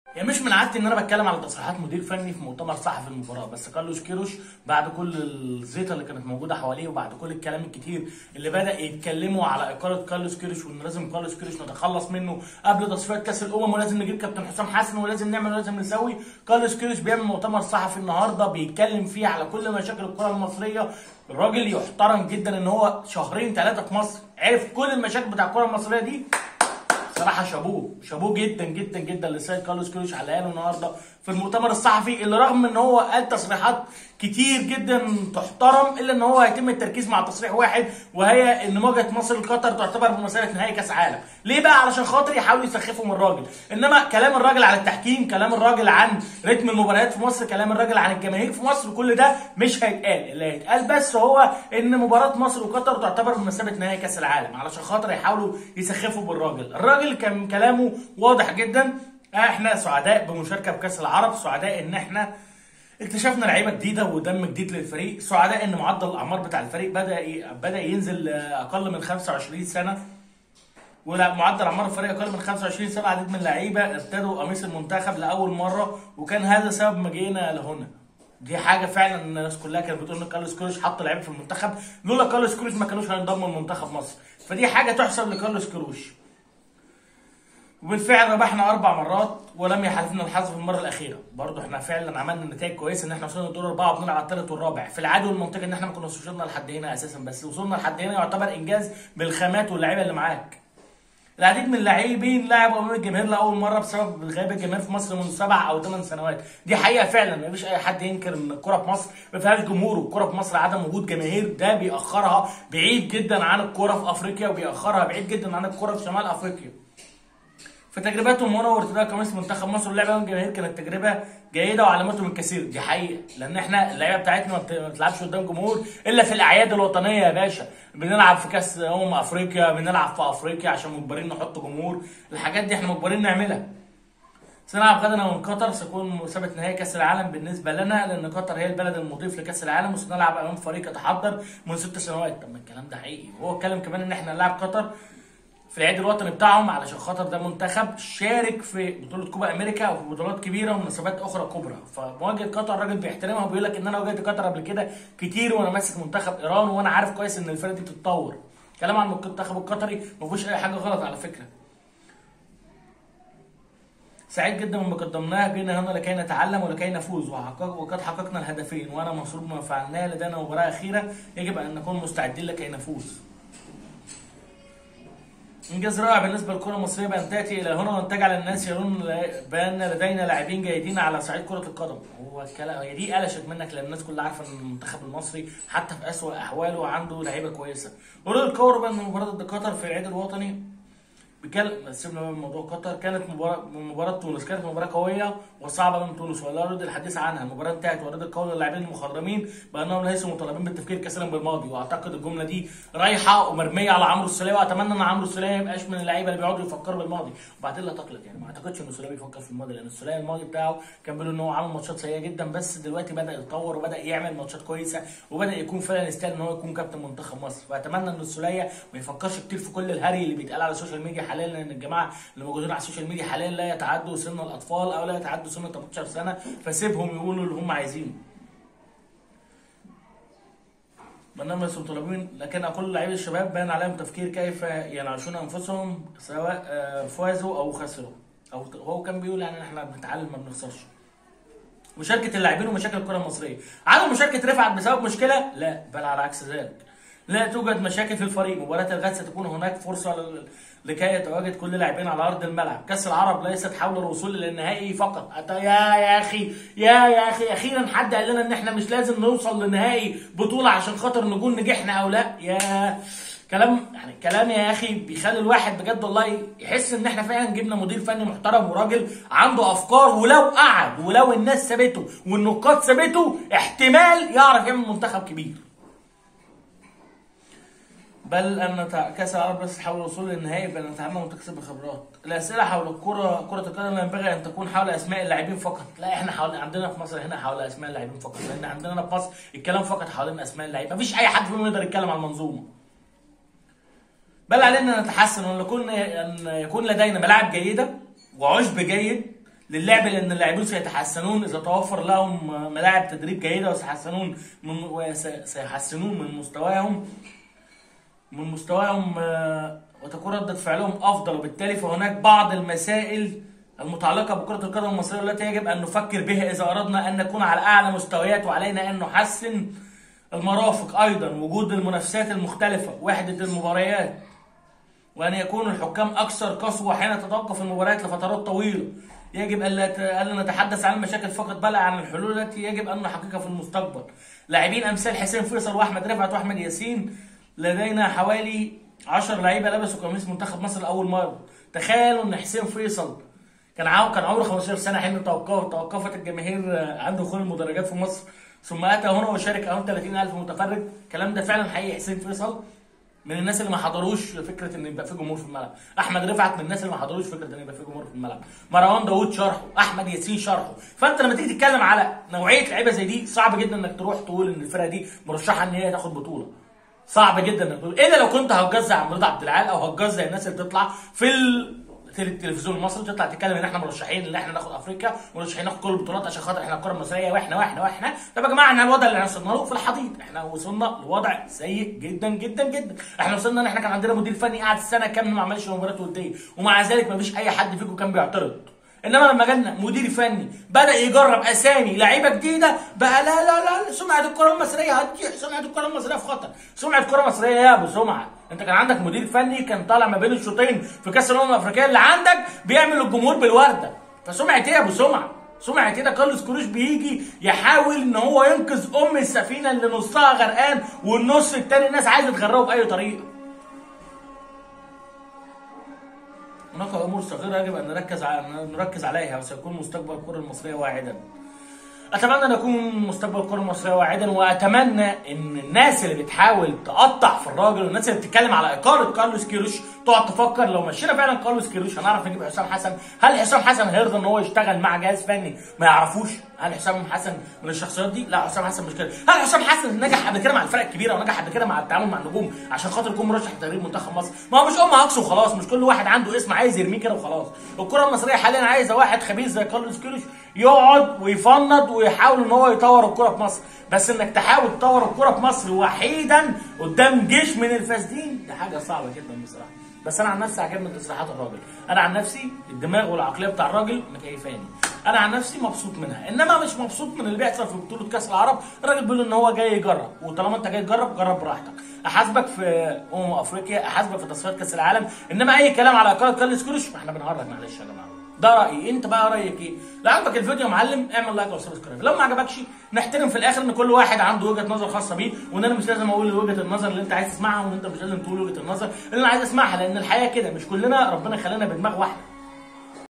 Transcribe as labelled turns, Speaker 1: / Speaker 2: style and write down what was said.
Speaker 1: يعني مش من عادتي ان انا بتكلم على تصريحات مدير فني في مؤتمر صحفي المباراه بس كارلوس كيروش بعد كل الزيطه اللي كانت موجوده حواليه وبعد كل الكلام الكتير اللي بدا يتكلموا على اقاله كارلوس كيروش وان لازم كارلوس كيروش نتخلص منه قبل تصفيات كاس الامم ولازم نجيب كابتن حسام حسن ولازم نعمل ولازم نسوي كارلوس كيروش بيعمل مؤتمر صحفي النهارده بيتكلم فيه على كل مشاكل الكره المصريه الراجل يحترم جدا ان هو شهرين ثلاثه في مصر عرف كل المشاكل بتاع الكره المصريه دي صراحة شابوه شابوه جدا جدا جدا لسيد كارلوس كيروش على قاله النهارده في المؤتمر الصحفي اللي رغم ان هو قال تصريحات كتير جدا تحترم الا ان هو هيتم التركيز مع تصريح واحد وهي ان مواجهه مصر لقطر تعتبر بمثابه نهائي كاس عالم ليه بقى علشان خاطر يحاولوا يسخفوا من الراجل انما كلام الراجل على التحكيم كلام الراجل عن رتم المباريات في مصر كلام الراجل عن الجماهير في مصر كل ده مش هيتقال اللي هيتقال بس هو ان مباراه مصر وقطر تعتبر بمثابه نهائي كاس العالم علشان خاطر يحاولوا يسخفوا بالراجل الراجل كان كلامه واضح جدا احنا سعداء بمشاركه بكاس العرب سعداء ان احنا اكتشفنا لعيبه جديده ودم جديد للفريق سعداء ان معدل الاعمار بتاع الفريق بدا بدا ينزل اقل من 25 سنه ومعدل اعمار الفريق اقل من 25 سنه عدد من اللعيبه ارتدوا قميص المنتخب لاول مره وكان هذا سبب مجيئنا لهنا دي حاجه فعلا الناس كلها كانت بتقول ان كارلوس كروش حط لعيبه في المنتخب لولا كارلوس كروش ما كانوش هينضموا لمنتخب مصر فدي حاجه تحسب لكارلوس كروش وبالفعل ربحنا اربع مرات ولم يحالفنا الحظ في المره الاخيره برضه احنا فعلا عملنا نتائج كويسه ان احنا وصلنا لدور اربعه وبنلعب على الثالث والرابع في العادي والمنطقي ان احنا ما كناش وصلنا لحد هنا اساسا بس وصلنا لحد هنا يعتبر انجاز بالخامات واللعيبه اللي معاك العديد من اللاعبين لعبوا امام الجماهير لاول مره بسبب غياب الجماهير في مصر منذ سبع او ثمان سنوات دي حقيقه فعلا ما فيش اي حد ينكر ان الكره في مصر ما فيهاش جمهور والكره في مصر عدم وجود جماهير ده بيأخرها بعيد جدا عن الكره في افريقيا وبيأخرها بعيد جدا عن الكره في شمال افريقيا في تجربتهم هنا وارتداء قميص منتخب مصر واللعب امام الجماهير كانت تجربه جيده وعلامتهم الكثير دي حقيقه لان احنا اللعيبه بتاعتنا ما بتلعبش قدام جمهور الا في الاعياد الوطنيه يا باشا بنلعب في كاس امم افريقيا بنلعب في افريقيا عشان مجبرين نحط جمهور الحاجات دي احنا مجبرين نعملها سنلعب غدا من قطر سيكون مثابة نهائي كأس العالم بالنسبة لنا لأن قطر هي البلد المضيف لكأس العالم وسنلعب أمام فريق يتحضر من ست سنوات طب ما الكلام ده حقيقي وهو اتكلم كمان إن احنا نلعب قطر في العيد الوطني بتاعهم علشان خاطر ده منتخب شارك في بطوله كوبا امريكا وفي بطولات كبيره ومناسبات اخرى كبرى فمواجهه قطر الراجل بيحترمها وبيقول لك ان انا واجهت قطر قبل كده كتير وانا ماسك منتخب ايران وانا عارف كويس ان الفرقه دي بتتطور كلام عن المنتخب القطري ما فيهوش اي حاجه غلط على فكره سعيد جدا بما قدمناه جينا هنا لكي نتعلم ولكي نفوز وقد حققنا الهدفين وانا مسرور بما فعلناه لدينا مباراه اخيره يجب ان نكون مستعدين لكي نفوز انجاز رائع بالنسبه للكره المصريه بان تاتي الى هنا وان تجعل الناس يرون بان لدينا لاعبين جيدين على صعيد كره القدم هو الكلام هي دي قلشت منك لان الناس كلها عارفه ان المنتخب المصري حتى في اسوء احواله عنده لعيبه كويسه ورود الكور بان مباراه ضد قطر في العيد الوطني بكلم سيبنا من موضوع قطر كانت مباراه مباراه تونس كانت مباراه قويه وصعبه من تونس ولا اريد الحديث عنها المباراه انتهت واريد القول للاعبين المخضرمين بانهم ليسوا مطالبين بالتفكير كثيرا بالماضي واعتقد الجمله دي رايحه ومرميه على عمرو السوليه واتمنى ان عمرو السوليه ما يبقاش من اللعيبه اللي بيقعدوا يفكروا بالماضي وبعدين لا تقلق يعني ما اعتقدش ان السوليه بيفكر في الماضي لان السوليه الماضي بتاعه كان بيقول ان هو عامل ماتشات سيئه جدا بس دلوقتي بدا يتطور وبدا يعمل ماتشات كويسه وبدا يكون فعلا يستاهل ان هو يكون كابتن منتخب مصر فاتمنى ان السوليه ما يفكرش كتير في كل الهري اللي بيتقال على السوشيال ميديا حاليا لان الجماعه اللي موجودين على السوشيال ميديا حاليا لا يتعدوا سن الاطفال او لا يتعدوا سن 18 سنه فسيبهم يقولوا اللي هم عايزينه بينما ليسوا مطالبين لكن اقول لعيبه الشباب بان عليهم تفكير كيف ينعشون انفسهم سواء فازوا او خسروا او هو كان بيقول يعني احنا بنتعلم ما بنخسرش مشاركه اللاعبين ومشاكل الكره المصريه عدم مشاركه رفعت بسبب مشكله لا بل على عكس ذلك لا توجد مشاكل في الفريق مباراة الغد ستكون هناك فرصة لكي يتواجد كل لاعبين على ارض الملعب كاس العرب ليست حول الوصول للنهائي فقط يا يا اخي يا يا اخي اخيرا حد قال لنا ان احنا مش لازم نوصل لنهائي بطولة عشان خاطر نقول نجحنا او لا يا كلام يعني كلام يا اخي بيخلي الواحد بجد والله يحس ان احنا فعلا جبنا مدير فني محترم وراجل عنده افكار ولو قعد ولو الناس سابته والنقاد سابته احتمال يعرف يعمل منتخب كبير بل ان كاس العرب بس حول الوصول للنهائي بل نتعلم ونكتسب الخبرات. الاسئله حول الكره كره القدم لا ينبغي ان تكون حول اسماء اللاعبين فقط، لا احنا حول عندنا في مصر هنا حول اسماء اللاعبين فقط، لان عندنا في مصر الكلام فقط حوالين اسماء اللعيبه، مفيش اي حد فيهم يقدر يتكلم عن المنظومه. بل علينا ان نتحسن وان يكون ان يكون لدينا ملاعب جيده وعشب جيد للعب لان اللاعبون سيتحسنون اذا توفر لهم ملاعب تدريب جيده وسيحسنون من وسيحسنون من مستواهم من مستواهم آه، وتكون ردة فعلهم افضل وبالتالي فهناك بعض المسائل المتعلقة بكرة القدم المصرية التي يجب ان نفكر بها اذا اردنا ان نكون على اعلى مستويات وعلينا ان نحسن المرافق ايضا وجود المنافسات المختلفة وحدة المباريات وان يكون الحكام اكثر قسوة حين تتوقف المباريات لفترات طويلة يجب الا الا نتحدث عن المشاكل فقط بل عن الحلول التي يجب ان نحققها في المستقبل لاعبين امثال حسين فيصل واحمد رفعت واحمد ياسين لدينا حوالي 10 لعيبه لبسوا قميص منتخب مصر لاول مره تخيلوا ان حسين فيصل كان عمره كان عمره 15 سنه حين توقف توقفت الجماهير عن دخول المدرجات في مصر ثم اتى هنا وشارك امام 30000 متفرج الكلام ده فعلا حقيقي حسين فيصل من الناس اللي ما حضروش فكره ان يبقى في جمهور في الملعب احمد رفعت من الناس اللي ما حضروش فكره ان يبقى في جمهور في الملعب مروان داوود شرحه احمد ياسين شرحه فانت لما تيجي تتكلم على نوعيه لعيبه زي دي صعب جدا انك تروح تقول ان الفرقه دي مرشحه ان هي تاخد بطوله صعب جدا انك تقول الا لو كنت هتجزع زي عم رضا عبد العال او هتجزع زي الناس اللي بتطلع في ال... التلفزيون المصري تطلع تتكلم ان احنا مرشحين ان احنا ناخد افريقيا مرشحين ناخد كل البطولات عشان خاطر احنا الكره المصريه واحنا واحنا واحنا طب يا جماعه احنا الوضع اللي وصلنا له في الحضيض احنا وصلنا لوضع سيء جدا جدا جدا احنا وصلنا ان احنا كان عندنا مدير فني قاعد السنه كامله ما عملش مباريات وديه ومع ذلك ما فيش اي حد فيكم كان بيعترض انما لما جالنا مدير فني بدا يجرب اسامي لعيبه جديده بقى لا لا لا سمعه الكره المصريه هتضيع سمعه الكره المصريه في خطر سمعه الكره المصريه يا ابو سمعه انت كان عندك مدير فني كان طالع ما بين الشوطين في كاس الامم الافريقيه اللي عندك بيعمل الجمهور بالورده فسمعه ايه يا ابو سمعه سمعه كده كارلوس كروش بيجي يحاول ان هو ينقذ ام السفينه اللي نصها غرقان والنص التاني الناس عايزه تغرقه باي طريقه هناك امور صغيره يجب ان نركز نركز عليها وسيكون مستقبل الكره المصريه واعدا اتمنى ان يكون مستقبل الكره المصريه واعدا واتمنى ان الناس اللي بتحاول تقطع في الراجل والناس اللي بتتكلم على اقاله كارلوس كيروش تقعد تفكر لو مشينا فعلا كارلوس كيروش هنعرف نجيب حسام حسن هل حسام حسن هيرضى ان هو يشتغل مع جهاز فني ما يعرفوش هل حسام حسن من الشخصيات دي لا حسام حسن مش كده هل حسام حسن نجح قبل كده مع الفرق الكبيره ونجح قبل كده مع التعامل مع النجوم عشان خاطر يكون مرشح لتدريب منتخب مصر ما هو مش ام هاكس وخلاص مش كل واحد عنده اسم عايز يرميه كده وخلاص الكره المصريه حاليا عايزه واحد خبيث زي كارلوس كيروش يقعد ويفند ويحاول ان هو يطور الكره في مصر بس انك تحاول تطور الكره في مصر وحيدا قدام جيش من الفاسدين دي حاجه صعبه جدا بصراحه بس انا عن نفسي عجبني تصريحات الراجل انا عن نفسي الدماغ والعقليه بتاع الراجل مكيفاني انا عن نفسي مبسوط منها انما مش مبسوط من اللي بيحصل في بطوله كاس العرب الراجل بيقول ان هو جاي يجرب وطالما انت جاي تجرب جرب براحتك احاسبك في امم افريقيا احاسبك في تصفيات كاس العالم انما اي كلام على اقاله كارلس كروش احنا بنهرج معلش يا جماعه ده رايي انت بقى رايك ايه لو عجبك الفيديو يا معلم اعمل لايك وسبسكرايب لو ما عجبكش نحترم في الاخر ان كل واحد عنده وجهه نظر خاصه بيه وان انا مش لازم اقول وجهه النظر اللي انت عايز تسمعها وان انت مش لازم تقول وجهه النظر اللي انا عايز اسمعها لان الحياه كده مش كلنا ربنا خلانا بدماغ واحده